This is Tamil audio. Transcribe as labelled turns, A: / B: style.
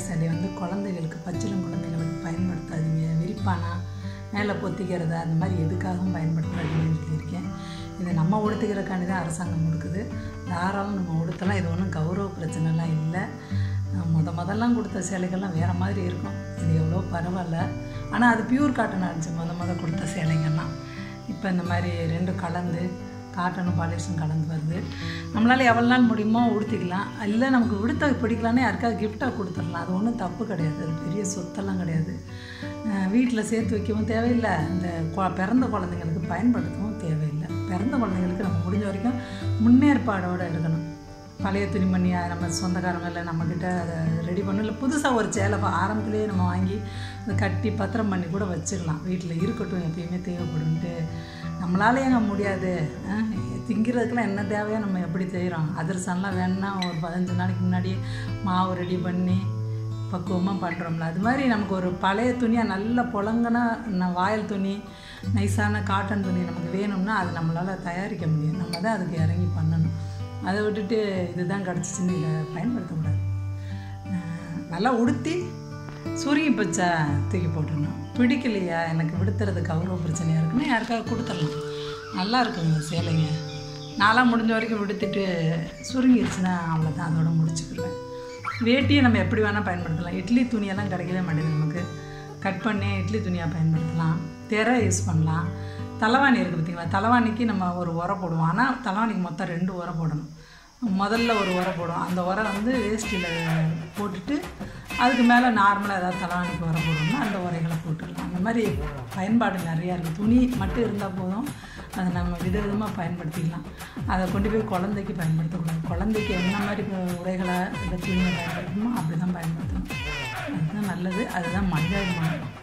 A: சேலையை வந்து குழந்தைகளுக்கு பச்சிளம் குழந்தைங்களுக்கு பயன்படுத்தாதீங்க விரிப்பானா மேலே பொத்திக்கிறதா அந்த மாதிரி எதுக்காகவும் பயன்படுத்தாதீங்கன்னு சொல்லியிருக்கேன் இதை நம்ம உடுத்திக்கிறக்காண்டி தான் அரசாங்கம் கொடுக்குது தாராளம் நம்ம உடுத்தலாம் இது ஒன்றும் கௌரவ பிரச்சனைலாம் இல்லை முத முதல்லாம் கொடுத்த சேலைகள்லாம் வேறு மாதிரி இருக்கும் இது எவ்வளோ பரவாயில்ல ஆனால் அது பியூர் காட்டன் ஆச்சு முத முத கொடுத்த சேலைங்கள்லாம் இப்போ இந்த மாதிரி ரெண்டும் கலந்து காட்டனும் பாலிஷும் கலந்து வருது நம்மளால் எவ்வளோ நாள் முடியுமோ உடுத்திக்கலாம் இல்லை நமக்கு உடுத்த பிடிக்கலான்னு யாருக்காவது கிஃப்டாக கொடுத்துடலாம் அது ஒன்றும் தப்பு கிடையாது அது பெரிய சொத்தெல்லாம் கிடையாது வீட்டில் சேர்த்து வைக்கவும் தேவையில்லை இந்த கொ- பிறந்த குழந்தைங்களுக்கு பயன்படுத்தவும் தேவையில்லை பிறந்த குழந்தைங்களுக்கு நம்ம முடிஞ்ச வரைக்கும் முன்னேற்பாடோடு இருக்கணும் பழைய துணிமணி அதை நம்ம சொந்தக்காரங்க இல்லை நம்மக்கிட்ட அதை ரெடி பண்ணணும் இல்லை புதுசாக ஒரு சேலை ப- ஆரம்பத்திலேயே நம்ம வாங்கி அதை கட்டி பத்திரம் பண்ணி கூட வச்சிடலாம் வீட்டில் இருக்கட்டும் எப்பயுமே தேவைப்படும்ட்டு நம்மளால ஏங்க முடியாது ஆ? திங்கிறதுக்கெல்லாம் என்ன தேவையோ நம்ம எப்படி செய்கிறோம் அதிரசம்லாம் வேணும்னா ஒரு பதினஞ்சு நாளைக்கு முன்னாடியே மாவு ரெடி பண்ணி பக்குவமாக பண்ணுறோம்ல அது மாதிரி நமக்கு ஒரு பழைய துணியாக நல்ல புழங்கின ந- வாயில் துணி நைஸான காட்டன் துணி நமக்கு வேணும்னா அது நம்மளால் தயாரிக்க முடியும் நம்ம தான் அதுக்கு இறங்கி பண்ணணும் அதை விட்டுட்டு இதுதான் கிடச்சிச்சின்னு இதை பயன்படுத்தக்கூடாது அஹ் நல்லா உடுத்தி சுருங்கி பச்சா தூக்கி போட்டுடணும் பிடிக்கலையா எனக்கு விடுத்துறது கௌரவ பிரச்சனையாக இருக்குன்னா யாருக்காவது கொடுத்துடலாம் நல்லா இருக்குங்க சேலைங்க நாளாக முடிஞ்ச வரைக்கும் விடுத்துட்டு சுருங்கிருச்சுன்னா அவ்வளோதான் அதோட முடிச்சுக்கிடுவேன் வேட்டியை நம்ம எப்படி வேணால் பயன்படுத்தலாம் இட்லி துணியெல்லாம் கிடைக்கவே மாட்டேங்குது நமக்கு கட் பண்ணி இட்லி துணியாக பயன்படுத்தலாம் திரை யூஸ் பண்ணலாம் தலைவாணி இருக்குது பார்த்தீங்களா தலைவாணிக்கு நம்ம ஒரு உரை போடுவோம் ஆனால் தலைவாணிக்கு மொத்தம் ரெண்டு உரை போடணும் முதல்ல ஒரு உரை போடுவோம் அந்த உரை வந்து வேஷ்டியில் போட்டுட்டு அதுக்கு மேலே நார்மலாக ஏதாவது தலைவாணிக்கு உரை போடணும்னா அந்த உரைகளை போட்டுடலாம் அந்த மாதிரி பயன்பாடு நிறையா இருக்குது துணி மட்டும் இருந்தால் போதும் அதை நம்ம விதவிதமாக பயன்படுத்திக்கலாம் அதை கொண்டு போய் குழந்தைக்கு பயன்படுத்தக்கூடாது குழந்தைக்கு என்ன மாதிரி இப்போ உரைகளை இந்த துணியை பயன்படுத்தணுமோ அப்படி தான் பயன்படுத்தணும் அதுதான் நல்லது அதுதான் மனிதாபிமானம்